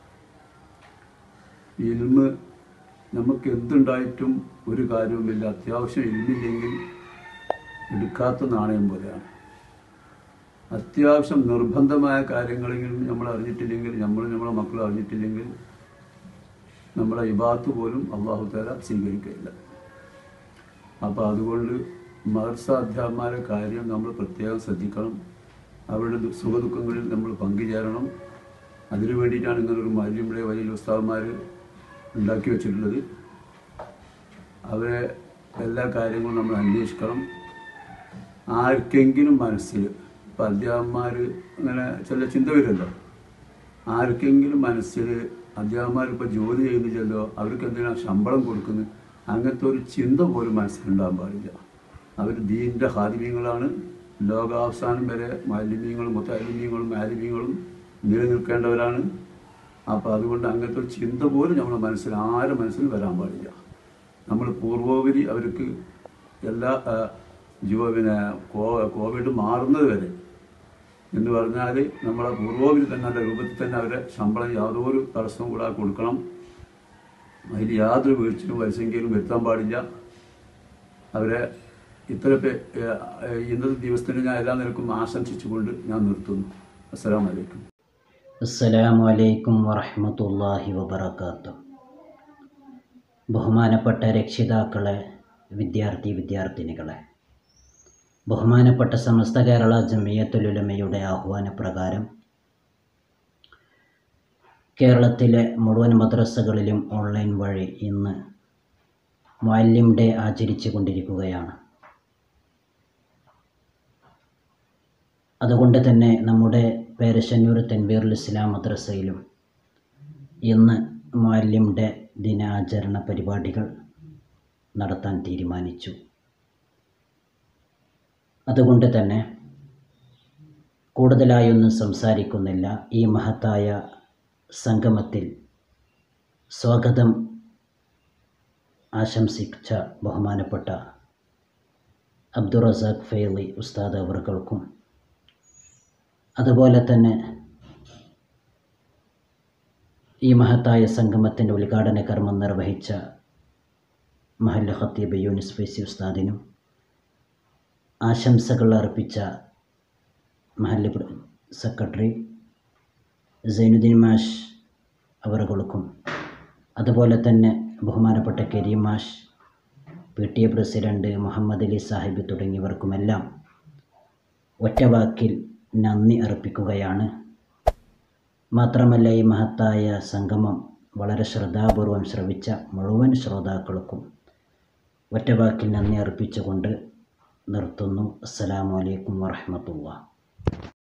ഇൽമ് നമുക്ക് എന്തുണ്ടായിട്ടും ഒരു കാര്യവുമില്ല അത്യാവശ്യം ഇല്ലില്ലെങ്കിൽ എടുക്കാത്ത നാണയം പോലെയാണ് അത്യാവശ്യം നിർബന്ധമായ കാര്യങ്ങളെങ്കിലും നമ്മൾ അറിഞ്ഞിട്ടില്ലെങ്കിൽ നമ്മൾ നമ്മളെ മക്കൾ അറിഞ്ഞിട്ടില്ലെങ്കിൽ നമ്മളെ ഇബാത്ത് പോലും അള്ളാഹു താല സ്വീകരിക്കില്ല അപ്പോൾ അതുകൊണ്ട് മദർസ അധ്യാപകന്മാരെ കാര്യം നമ്മൾ പ്രത്യേകം ശ്രദ്ധിക്കണം അവരുടെ ദു- സുഖദുഃഖങ്ങളിൽ നമ്മൾ പങ്കുചേരണം അതിനു വേണ്ടിയിട്ടാണ് ഇങ്ങനൊരു മാലിന്യമുള്ള വലിയ ഉസ്താവന്മാർ ഉണ്ടാക്കി വെച്ചിട്ടുള്ളത് അവരെ എല്ലാ കാര്യങ്ങളും നമ്മൾ അന്വേഷിക്കണം ആർക്കെങ്കിലും മനസ്സിൽ ഇപ്പം അധ്യാപകന്മാർ അങ്ങനെ ചില ചിന്ത വരുമല്ലോ ആർക്കെങ്കിലും മനസ്സിൽ അധ്യാപകന്മാർ ഇപ്പോൾ ജോലി ചെയ്യുന്നില്ലല്ലോ അവർക്ക് എന്തിനാണ് ശമ്പളം കൊടുക്കുന്നത് അങ്ങനത്തെ ഒരു ചിന്ത പോലും മനസ്സിലുണ്ടാകാൻ പാടില്ല അവർ ദീൻ്റെ ഹാദിമ്യങ്ങളാണ് ലോകാവസാനം വരെ മാലിന്യങ്ങളും മുത്താലിന്യങ്ങളും മാലിന്യങ്ങളും നിലനിൽക്കേണ്ടവരാണ് അപ്പോൾ അതുകൊണ്ട് അങ്ങനത്തെ ഒരു ചിന്ത പോലും നമ്മുടെ മനസ്സിൽ ആരും മനസ്സിൽ വരാൻ പാടില്ല നമ്മൾ പൂർവോപരി അവർക്ക് എല്ലാ ആ, ജീവ പിന്നെ കോ- കോവിഡ് മാറുന്നത് വരെ എന്ന് പറഞ്ഞാൽ നമ്മളെ പൂർവോപരി തന്നെ നല്ല രൂപത്തിൽ തന്നെ അവരെ ശമ്പളം യാതൊരു തടസ്സവും കൂടാതെ കൊടുക്കണം അതിൽ യാതൊരു വീഴ്ചയും വരിസംഖ്യയിലും വരുത്താൻ പാടില്ല അവരെ ഇത്ര പേ ഏ- ഏ- ഇന്നത്തെ ദിവസത്തിന് ഞാൻ എല്ലാ നിലക്കും ആശംസിച്ചുകൊണ്ട് ഞാൻ നിർത്തുന്നു അസ്സലാമു അലൈക്കും അസ്സലാമു അലൈക്കും വറഹ്മത്തുള്ളാഹി വബറകാതുഹു ബഹുമാനപ്പെട്ട രക്ഷിതാക്കളെ വിദ്യാർത്ഥി വിദ്യാർത്ഥിനികളെ ബഹുമാനപ്പെട്ട സമസ്ത കേരള ജമിയത്തുലുലമയുടെ ആഹ്വാനപ്രകാരം കേരളത്തിലെ മുഴുവൻ മദ്രസകളിലും ഓൺലൈൻ വഴി ഇന്ന് മുഅല്ലിം ഡേ ആചരിച്ചു കൊണ്ടിരിക്കുകയാണ് അതുകൊണ്ട് തന്നെ നമ്മുടെ പേരശന്നൂർ തെൻവീറുൽ ഇസ്ലാം മദ്രസയിലും ഇന്ന് മുഅല്ലിം ഡേ ദിനാചരണ പരിപാടികൾ നടത്താൻ തീരുമാനിച്ചു അതുകൊണ്ട് തന്നെ കൂടുതലായൊന്നും സംസാരിക്കുന്നില്ല ഈ മഹത്തായ സംഗമത്തിൽ സ്വാഗതം ആശംസിച്ച ബഹുമാനപ്പെട്ട അബ്ദുറസാഖ് ഫെയ്ലി ഉസ്താദ് അവർകൾക്കും അതുപോലെ തന്നെ ഈ മഹത്തായ സംഗമത്തിൻ്റെ ഉദ്ഘാടന കർമ്മം നിർവഹിച്ച മഹല്ല ഖത്തീബ് യൂനിസ് ഫൈസി ഉസ്താദിനും ആശംസകൾ അർപ്പിച്ച മഹല്ല് പ്ര- സെക്രട്ടറി സൈനുദ്ദീൻ മാഷ് അവറുകൾക്കും അതുപോലെ തന്നെ ബഹുമാനപ്പെട്ട കരീം മാഷ് P T A president Muhammad Ali Sahib തുടങ്ങിയവർക്കുമെല്ലാം ഒറ്റവാക്കിൽ നന്ദി അർപ്പിക്കുകയാണ് മാത്രമല്ല ഈ മഹത്തായ സംഗമം വളരെ ശ്രദ്ധാപൂർവം ശ്രവിച്ച മുഴുവൻ ശ്രോതാക്കൾക്കും ഒറ്റവാക്കിൽ നന്ദി അർപ്പിച്ചുകൊണ്ട് നിർത്തുന്നു അസ്സലാമു അലൈക്കും വറഹ്മത്തുള്ളാഹി